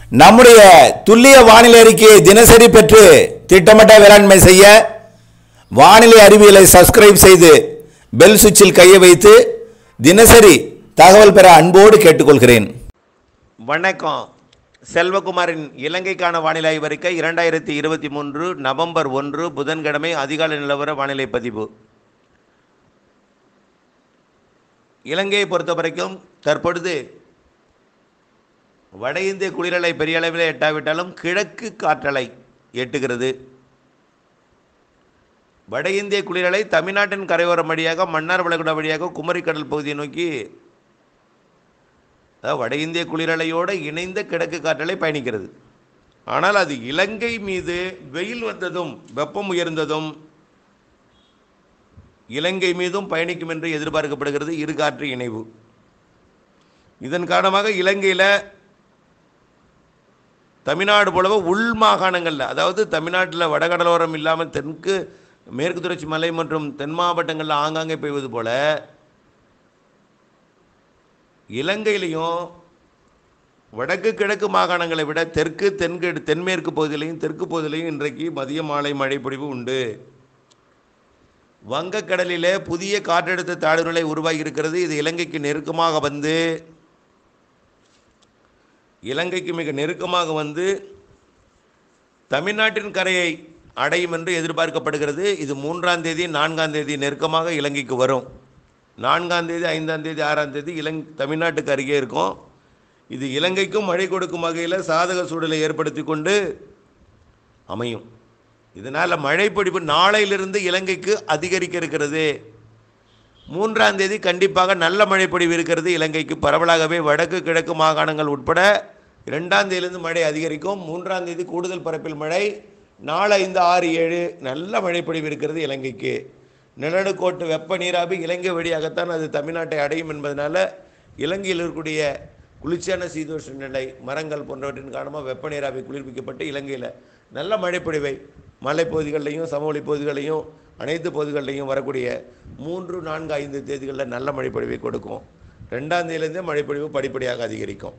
நம்முடைய துல்லிய வானிலை அறிக்கையை தினசரி பெற்று திட்டமிட்ட வேளாண்மை செய்ய வானிலை அறிவியலை சப்ஸ்கிரைப் செய்து பெல் சுவிட்சில் கையை வைத்து தினசரி தகவல் பெற அன்போடு கேட்டுக்கொள்கிறேன் வணக்கம் செல்வகுமாரின் இலங்கைக்கான வானிலை ஆய்வறிக்கை இரண்டாயிரத்தி இருபத்தி மூன்று நவம்பர் ஒன்று புதன்கிழமை அதிகாலை நிலவர வானிலை பதிவு இலங்கையை பொறுத்த வரைக்கும் தற்பொழுது வட இந்திய குளிரலை பெரிய அளவில் எட்டாவிட்டாலும் கிழக்கு காற்றலை எட்டுகிறது வட இந்திய குளிரலை தமிழ்நாட்டின் கரையோரம் வழியாக மன்னார் வளைகுடா வழியாக குமரிக்கடல் பகுதியை நோக்கி அதாவது வட இந்திய குளிரலையோடு இணைந்த கிழக்கு காற்றலை பயணிக்கிறது ஆனால் அது இலங்கை மீது வெயில் வந்ததும் வெப்பம் உயர்ந்ததும் இலங்கை மீதும் பயணிக்கும் என்று எதிர்பார்க்கப்படுகிறது இரு காற்று இணைவு இதன் காரணமாக இலங்கையில் தமிழ்நாடு போலவே உள் மாகாணங்களில் அதாவது தமிழ்நாட்டில் வடகடலோரம் இல்லாமல் தெற்கு மேற்கு தொடர்ச்சி மலை மற்றும் தென் மாவட்டங்களில் ஆங்காங்கே பெய்வது போல இலங்கையிலையும் வடக்கு கிழக்கு மாகாணங்களை விட தெற்கு தென்கு தென்மேற்கு பகுதியிலையும் தெற்கு பகுதியிலையும் இன்றைக்கு மதிய மாலை மழை பொழிவு உண்டு வங்கக்கடலிலே புதிய காற்றழுத்த தாழ்வு நிலை உருவாகி இருக்கிறது இது இலங்கைக்கு நெருக்கமாக வந்து இலங்கைக்கு மிக நெருக்கமாக வந்து தமிழ்நாட்டின் கரையை அடையும் என்று எதிர்பார்க்கப்படுகிறது இது மூன்றாம் தேதி நான்காம் தேதி நெருக்கமாக இலங்கைக்கு வரும் நான்காம் தேதி ஐந்தாம் தேதி ஆறாம் தேதி இலங் தமிழ்நாட்டுக்கு அருகே இருக்கும் இது இலங்கைக்கும் மழை கொடுக்கும் வகையில் சாதக சூழலை ஏற்படுத்தி கொண்டு அமையும் இதனால் மழைப்பொழிவு நாளையிலிருந்து இலங்கைக்கு அதிகரிக்க இருக்கிறது மூன்றாம் தேதி கண்டிப்பாக நல்ல மழைப்பொழிவு இருக்கிறது இலங்கைக்கு பரவலாகவே வடக்கு கிழக்கு மாகாணங்கள் உட்பட இரண்டாம் தேதியிலிருந்து மழை அதிகரிக்கும் மூன்றாம் தேதி கூடுதல் பரப்பில் மழை நாலு ஐந்து ஆறு ஏழு நல்ல மழைப்பொழிவு இருக்கிறது இலங்கைக்கு நிலநடுக்கோட்டு வெப்ப நீராவி இலங்கை வழியாகத்தான் அது தமிழ்நாட்டை அடையும் என்பதனால இலங்கையில் இருக்கக்கூடிய குளிர்ச்சியான சீதோஷ நிலை மரங்கள் போன்றவற்றின் காரணமாக வெப்ப நீராவி குளிர்விக்கப்பட்டு இலங்கையில் நல்ல மழைப்பொழிவை மலைப்பகுதிகளிலையும் சமவெளி பகுதிகளையும் அனைத்து பகுதிகளிலையும் வரக்கூடிய மூன்று நான்கு ஐந்து தேதிகளில் நல்ல மழைப்பொழிவை கொடுக்கும் ரெண்டாம் தேதியிலேருந்தே மழைப்பொழிவு படிப்படியாக அதிகரிக்கும்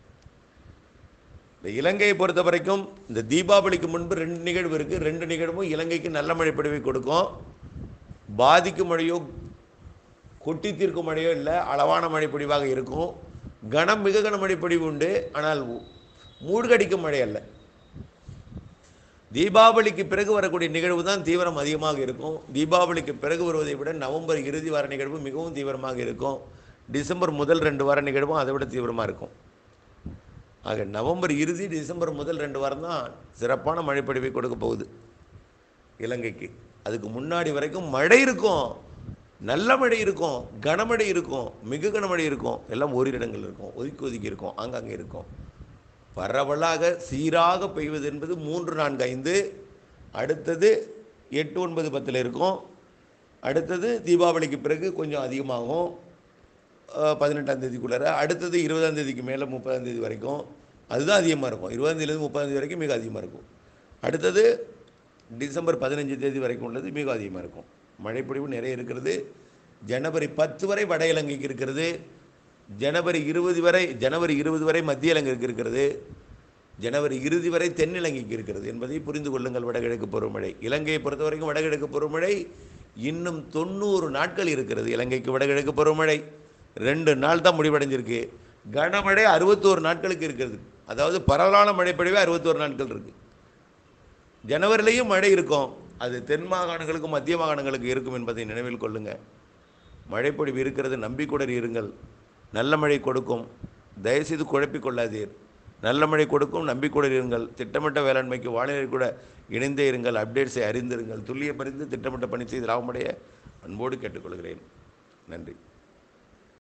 இந்த இலங்கையை பொறுத்த வரைக்கும் இந்த தீபாவளிக்கு முன்பு ரெண்டு நிகழ்வு இருக்குது ரெண்டு நிகழ்வும் இலங்கைக்கு நல்ல மழைப்பொழிவை கொடுக்கும் பாதிக்கும் மழையோ கொட்டி தீர்க்கும் மழையோ இல்லை அளவான மழைப்பொழிவாக இருக்கும் கனம் மிக கன மழைப்பொழிவு உண்டு ஆனால் மூழ்கடிக்கும் மழை அல்ல தீபாவளிக்கு பிறகு வரக்கூடிய நிகழ்வு தான் தீவிரம் அதிகமாக இருக்கும் தீபாவளிக்கு பிறகு வருவதை விட நவம்பர் இறுதி வார நிகழ்வு மிகவும் தீவிரமாக இருக்கும் டிசம்பர் முதல் ரெண்டு வார நிகழ்வும் அதை விட தீவிரமாக இருக்கும் ஆக நவம்பர் இறுதி டிசம்பர் முதல் ரெண்டு வாரம் தான் சிறப்பான மழைப்பொழிவை கொடுக்க போகுது இலங்கைக்கு அதுக்கு முன்னாடி வரைக்கும் மழை இருக்கும் நல்ல மழை இருக்கும் கனமழை இருக்கும் மிக கனமழை இருக்கும் எல்லாம் ஓரிரு இடங்கள் இருக்கும் ஒதுக்கி ஒதுக்கி இருக்கும் ஆங்காங்கே இருக்கும் பரவலாக சீராக பெய்வது என்பது மூன்று நான்கு ஐந்து அடுத்தது எட்டு ஒன்பது பத்தில் இருக்கும் அடுத்தது தீபாவளிக்கு பிறகு கொஞ்சம் அதிகமாகும் அஹ், பதினெட்டாம் தேதிக்குள்ளார அடுத்தது இருபதாம் தேதிக்கு மேலே முப்பதாம் தேதி வரைக்கும் அதுதான் அதிகமாக இருக்கும் இருபதாம் தேதியிலேருந்து முப்பதாம் தேதி வரைக்கும் மிக அதிகமாக இருக்கும் அடுத்தது டிசம்பர் பதினஞ்சு தேதி வரைக்கும் உள்ளது மிக அதிகமாக இருக்கும் மழைப்பொழிவு நிறைய இருக்கிறது ஜனவரி பத்து வரை வட இலங்கைக்கு இருக்கிறது ஜனவரி இருபது வரை ஜனவரி இருபது வரை மத்திய இலங்கைக்கு இருக்கிறது ஜனவரி இறுதி வரை தென்னிலங்கைக்கு இருக்கிறது என்பதை புரிந்து கொள்ளுங்கள் வடகிழக்கு பருவமழை இலங்கையை பொறுத்த வரைக்கும் வடகிழக்கு பருவமழை இன்னும் தொண்ணூறு நாட்கள் இருக்கிறது இலங்கைக்கு வடகிழக்கு பருவமழை ரெண்டு நாள் தான் முடிவடைஞ்சிருக்கு கனமழை அறுபத்தோரு நாட்களுக்கு இருக்கிறது அதாவது பரவலான மழைப்பொழிவே அறுபத்தோரு நாட்கள் இருக்குது ஜனவரிலையும் மழை இருக்கும் அது தென் மாகாணங்களுக்கும் மத்திய மாகாணங்களுக்கு இருக்கும் என்பதை நினைவில் கொள்ளுங்கள் மழைப்பொழிவு இருக்கிறது நம்பிக்கையுடன் இருங்கள் நல்ல மழை கொடுக்கும் தயவுசெய்து குழப்பிக் கொள்ளாதீர் நல்ல மழை கொடுக்கும் நம்பிக்கையுடன் இருங்கள் திட்டமிட்ட வேளாண்மைக்கு வானிலை கூட இணைந்தே இருங்கள் அப்டேட்ஸை அறிந்திருங்கள் துல்லிய பறிந்து திட்டமிட்ட பணி செய்து லாபமடைய அன்போடு கேட்டுக்கொள்கிறேன் நன்றி